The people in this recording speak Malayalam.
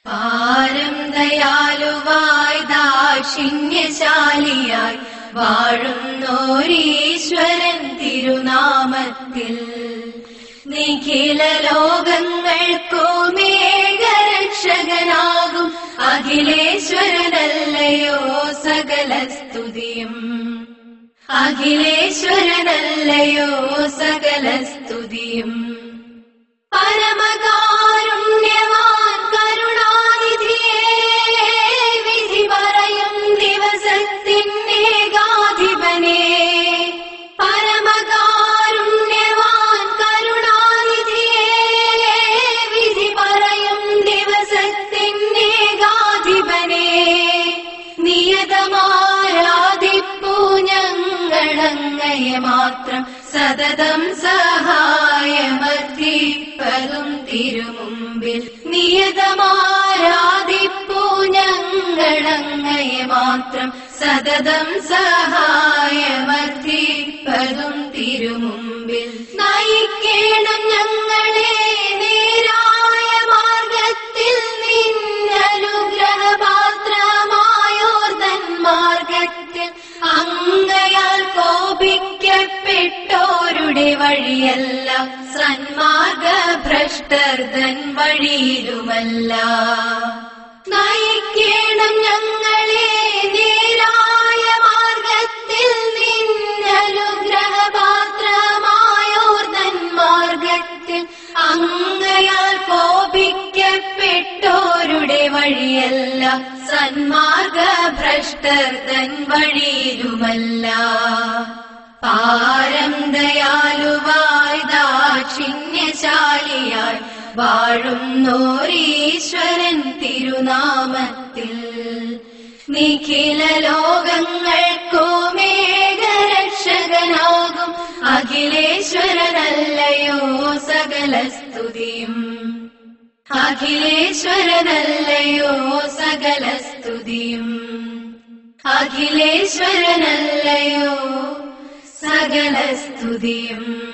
പാരം ദയാലുവായി ദാക്ഷിണ്യശാലിയായി വാഴുന്നോരീശ്വരൻ തിരുനാമത്തിൽ നിഖില ലോകങ്ങൾക്കുമേകരക്ഷകനാകും അഖിലേശ്വരനല്ലയോ സകല സ്തുതിയും അഖിലേശ്വരനല്ലയോ സകല സ്തുതിയും പരമകാരുണ്യവാൻ കരുണാനിധിയേ വിധി പറയും ദിവസത്തിനേകാധിപനേ പരമകാരുണ്യവാൻ കരുണാനിധിയേ വിധി പറയും ദിവസത്തിനേകാധിപനേ നിയതമാരാധിപ്പൂ ഞങ്ങളങ്ങയെ മാത്രം സതതം സഹായമർത്തിപ്പതും തിരുമുമ്പിൽ നിയതമാരാധിപ്പൂ ഞങ്ങളങ്ങയെ മാത്രം സതതം സഹായമർത്തിപ്പതും തിരുമുമ്പിൽ നയിക്കേണം ഞങ്ങളെ നേരായ മാർഗത്തിൽ നിന്നനുഗ്രഹപാത്രമായോർതൻ മാർഗത്തിൽ അങ്ങയാൽ കോപിക്കപ്പെട്ടോരുടെ വഴിയല്ല സന്മാർഗ ഭ്രഷ്ടർതൻ വഴിയിലുമല്ല നയിക്കേണം ഞങ്ങളെ നേരായ മാർഗത്തിൽ നിന്നനുഗ്രഹപാത്രമായോർതൻ മാർഗത്തിൽ അങ്ങയാൽ കോപിക്കപ്പെട്ടോരുടെ വഴിയല്ല സന്മാർഗ ഭ്രഷ്ടർതൻ വഴിയിലുമല്ല പാരം ദയാലുവായി ദാക്ഷിണ്യശാലിയായി വാഴുന്നോരീശ്വരൻ തിരുനാമത്തിൽ നിഖില ലോകങ്ങൾക്കുമേകരക്ഷകനാകും അഖിലേശ്വരനല്ലയോ സകല സ്തുതിയും അഖിലേശ്വരനല്ലയോ സകല സ്തുതിയും അഖിലേശ്വരനല്ലയോ സകല സ്തുതിയും